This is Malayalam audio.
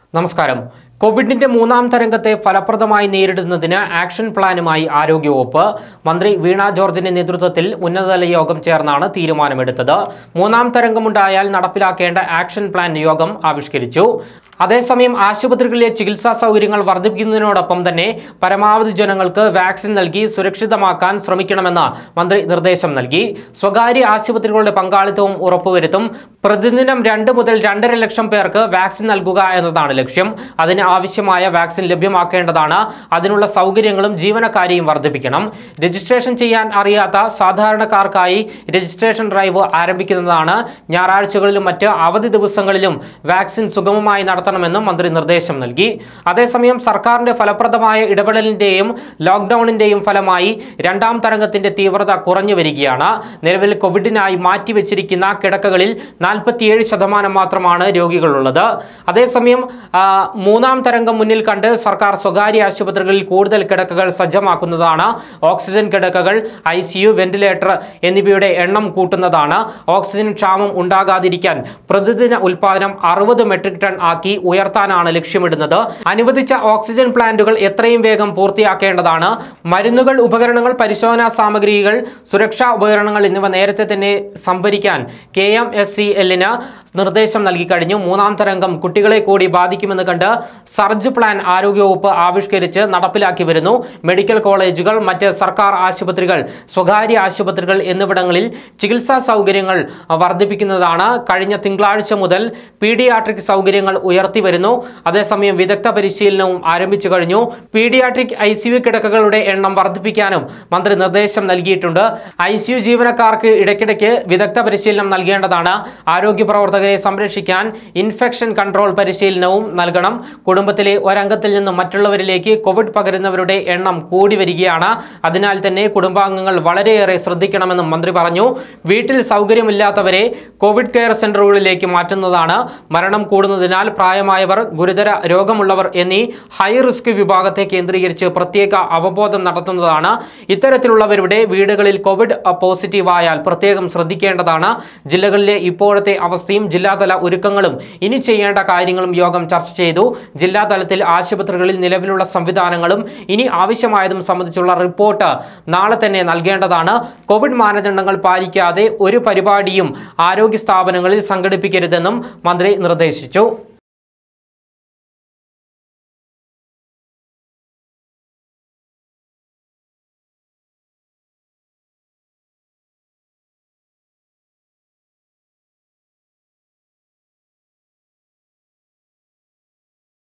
നമസ്കാരം കോവിഡിന്റെ മൂന്നാം തരംഗത്തെ ഫലപ്രദമായി നേരിടുന്നതിന് ആക്ഷൻ പ്ലാനുമായി ആരോഗ്യവകുപ്പ് മന്ത്രി വീണ ജോർജിന്റെ നേതൃത്വത്തിൽ ഉന്നതതല യോഗം ചേർന്നാണ് തീരുമാനമെടുത്തത് മൂന്നാം തരംഗമുണ്ടായാൽ നടപ്പിലാക്കേണ്ട ആക്ഷൻ പ്ലാൻ യോഗം ആവിഷ്കരിച്ചു അതേസമയം ആശുപത്രികളിലെ ചികിത്സാ സൗകര്യങ്ങൾ വർദ്ധിപ്പിക്കുന്നതിനോടൊപ്പം തന്നെ പരമാവധി ജനങ്ങൾക്ക് വാക്സിൻ നൽകി സുരക്ഷിതമാക്കാൻ ശ്രമിക്കണമെന്ന് മന്ത്രി നിർദ്ദേശം നൽകി സ്വകാര്യ ആശുപത്രികളുടെ പങ്കാളിത്തവും ഉറപ്പുവരുത്തും പ്രതിദിനം രണ്ട് മുതൽ രണ്ടര ലക്ഷം പേർക്ക് വാക്സിൻ നൽകുക എന്നതാണ് ലക്ഷ്യം അതിന് ആവശ്യമായ വാക്സിൻ ലഭ്യമാക്കേണ്ടതാണ് അതിനുള്ള സൗകര്യങ്ങളും ജീവനക്കാരെയും വർദ്ധിപ്പിക്കണം രജിസ്ട്രേഷൻ ചെയ്യാൻ അറിയാത്ത സാധാരണക്കാർക്കായി രജിസ്ട്രേഷൻ ഡ്രൈവ് ആരംഭിക്കുന്നതാണ് ഞായറാഴ്ചകളിലും മറ്റ് അവധി ദിവസങ്ങളിലും വാക്സിൻ സുഗമമായി നടത്തണമെന്നും മന്ത്രി നിർദ്ദേശം നൽകി അതേസമയം സർക്കാരിന്റെ ഫലപ്രദമായ ഇടപെടലിന്റെയും ലോക്ക്ഡൌണിന്റെയും ഫലമായി രണ്ടാം തരംഗത്തിന്റെ തീവ്രത കുറഞ്ഞു വരികയാണ് നിലവിൽ കോവിഡിനായി മാറ്റിവെച്ചിരിക്കുന്ന കിടക്കകളിൽ നാൽപ്പത്തിയേഴ് ശതമാനം മാത്രമാണ് രോഗികളുള്ളത് അതേസമയം ആ, മൂന്നാം തരംഗം മുന്നിൽ കണ്ട് സർക്കാർ സ്വകാര്യ ആശുപത്രികളിൽ കൂടുതൽ കിടക്കകൾ സജ്ജമാക്കുന്നതാണ് ഓക്സിജൻ കിടക്കകൾ ഐ സി യു വെന്റിലേറ്റർ എന്നിവയുടെ എണ്ണം കൂട്ടുന്നതാണ് ഓക്സിജൻ ക്ഷാമം ഉണ്ടാകാതിരിക്കാൻ പ്രതിദിന ഉൽപാദനം അറുപത് മെട്രിക് ടൺ ആക്കി ഉയർത്താനാണ് ലക്ഷ്യമിടുന്നത് അനുവദിച്ച ഓക്സിജൻ പ്ലാന്റുകൾ എത്രയും വേഗം പൂർത്തിയാക്കേണ്ടതാണ് മരുന്നുകൾ ഉപകരണങ്ങൾ പരിശോധനാ സാമഗ്രികൾ സുരക്ഷാ ഉപകരണങ്ങൾ എന്നിവ നേരത്തെ തന്നെ സംഭരിക്കാൻ കെ എം എസ് സി എല്ലിന് നിർദ്ദേശം നൽകി കഴിഞ്ഞു മൂന്നാം തരംഗം കുട്ടികളെ കൂടി ബാധിക്കുമെന്ന് കണ്ട് സർജ് പ്ലാൻ ആരോഗ്യവകുപ്പ് ആവിഷ്കരിച്ച് നടപ്പിലാക്കി വരുന്നു മെഡിക്കൽ കോളേജുകൾ മറ്റ് സർക്കാർ ആശുപത്രികൾ സ്വകാര്യ ആശുപത്രികൾ എന്നിവിടങ്ങളിൽ ചികിത്സാ സൗകര്യങ്ങൾ വർദ്ധിപ്പിക്കുന്നതാണ് കഴിഞ്ഞ തിങ്കളാഴ്ച മുതൽ പീഡിയാട്രിക് സൗകര്യങ്ങൾ ഉയർത്തി വരുന്നു അതേസമയം വിദഗ്ധ പരിശീലനവും ആരംഭിച്ചു കഴിഞ്ഞു പീഡിയാട്രിക് ഐ സി യു കിടക്കകളുടെ എണ്ണം വർദ്ധിപ്പിക്കാനും മന്ത്രി നിർദ്ദേശം നൽകിയിട്ടുണ്ട് ഐ സി യു ജീവനക്കാർക്ക് ഇടയ്ക്കിടയ്ക്ക് വിദഗ്ധ പരിശീലനം നൽകേണ്ടതാണ് ആരോഗ്യ പ്രവർത്തകരെ സംരക്ഷിക്കാൻ ഇൻഫെക്ഷൻ കൺട്രോൾ പരിശീലനവും നൽകണം കുടുംബത്തിലെ ഒരംഗത്തിൽ നിന്നും മറ്റുള്ളവരിലേക്ക് കോവിഡ് പകരുന്നവരുടെ എണ്ണം കൂടി വരികയാണ് അതിനാൽ തന്നെ കുടുംബാംഗങ്ങൾ വളരെയേറെ ശ്രദ്ധിക്കണമെന്നും മന്ത്രി പറഞ്ഞു വീട്ടിൽ സൗകര്യമില്ലാത്തവരെ കോവിഡ് കെയർ സെന്ററുകളിലേക്ക് മാറ്റുന്നതാണ് മരണം കൂടുന്നതിനാൽ പ്രായമായവർ ഗുരുതര രോഗമുള്ളവർ എന്നീ ഹൈ റിസ്ക് വിഭാഗത്തെ കേന്ദ്രീകരിച്ച് പ്രത്യേക അവബോധം നടത്തുന്നതാണ് ഇത്തരത്തിലുള്ളവരുടെ വീടുകളിൽ കോവിഡ് പോസിറ്റീവ് ആയാൽ പ്രത്യേകം ശ്രദ്ധിക്കേണ്ടതാണ് ജില്ലകളിലെ ഇപ്പോഴത്തെ അവസ്ഥയും ജില്ലാതല ഒരുക്കങ്ങളും ഇനി ചെയ്യേണ്ട കാര്യങ്ങളും യോഗം ചർച്ച ചെയ്തു ജില്ലാതലത്തിൽ ആശുപത്രികളിൽ നിലവിലുള്ള സംവിധാനങ്ങളും ഇനി ആവശ്യമായതും സംബന്ധിച്ചുള്ള റിപ്പോർട്ട് നാളെ തന്നെ നൽകേണ്ടതാണ് കോവിഡ് മാനദണ്ഡങ്ങൾ പാലിക്കാതെ ഒരു പരിപാടിയും ആരോഗ്യ സ്ഥാപനങ്ങളിൽ സംഘടിപ്പിക്കരുതെന്നും മന്ത്രി നിർദ്ദേശിച്ചു